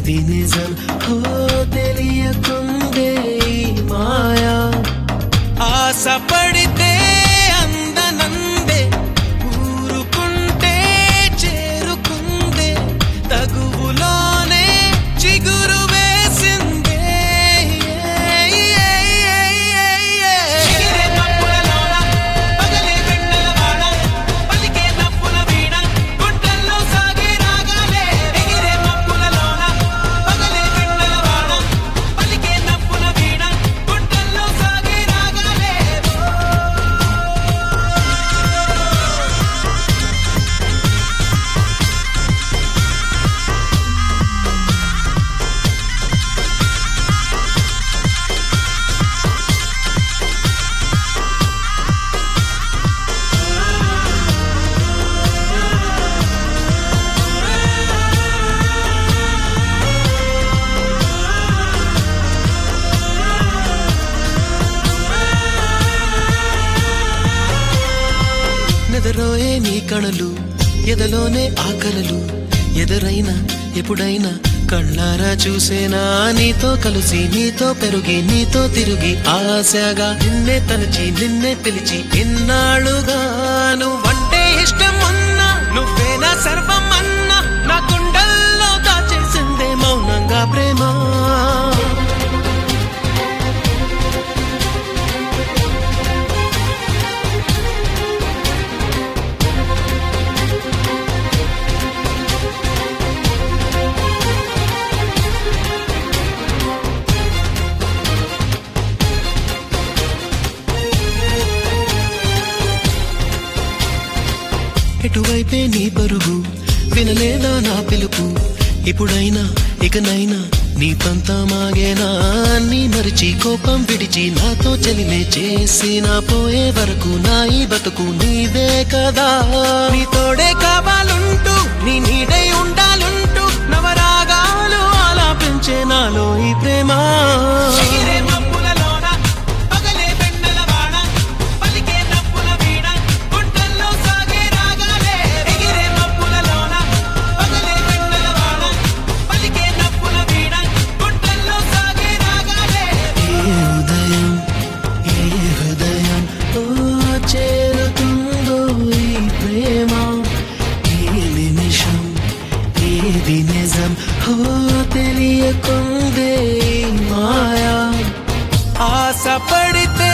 ఏది నిజం హో తెలియకుందే ఈ మాయా ఆశపడితే అందనందే ఊరుకుంటే చేరుకుందే తగువులోనే చిగురు వేసిందే ఎగిరే మబ్బులలోన, పగలే వెన్నెలవాడ, పలికే నవ్వుల వీణ, గుండెల్లో సాగే రాగాలే. ఎగిరే మబ్బులలోన, పగలే వెన్నెలవాడ, పలికే నవ్వుల వీణ, గుండెల్లో సాగే రాగాలే. నెదరోయే నీ కణలు ఎదలోనే ఆకలలు ఎదురైనా ఎప్పుడైనా కళ్ళారా చూసేనా నీతో కలిసి నీతో పెరిగి నీతో తిరిగి ఆశగా నిన్నే తలచి నిన్నే పిలిచి ఇన్నాళ్ళుగా నువ్వంటే ఇష్టం ఉన్నా నువ్వేనా సర్వం అన్నా నా గుండెల్లో దాచేసిందే మౌనంగా ప్రేమ ఎటువైపే నీ పరుగు వినలేదా నా పిలుపు ఇప్పుడైనా ఇకనైనా నీ పంతా మాగేనా నీ మరిచి కోపం విడిచి నాతో చెలిమే చేసి నా పోయే వరకు నా ఈ బతుకు నీదే కదా నీ తోడే కావాలంటూ నీ నీడై ఉండాలంటూ నవరాగాలు ఆలాపించే నాలో ఈ ప్రేమ ఎగిరే మబ్బులలోన, పగలే వెన్నెలవాడ, పలికే నవ్వుల వీణ, గుండెల్లో సాగే రాగాలే. ఎగిరే మబ్బులలోన, పగలే వెన్నెలవాడ, పలికే నవ్వుల వీణ, గుండెల్లో సాగే రాగాలే. ఏ ఉదయం ఏ హృదయం ఓ చేరుతుందో ఈ ప్రేమ ఈ నిమిషం ఏది నిజం హో తెలియకుందే ఈ మాయా ఆశపడితే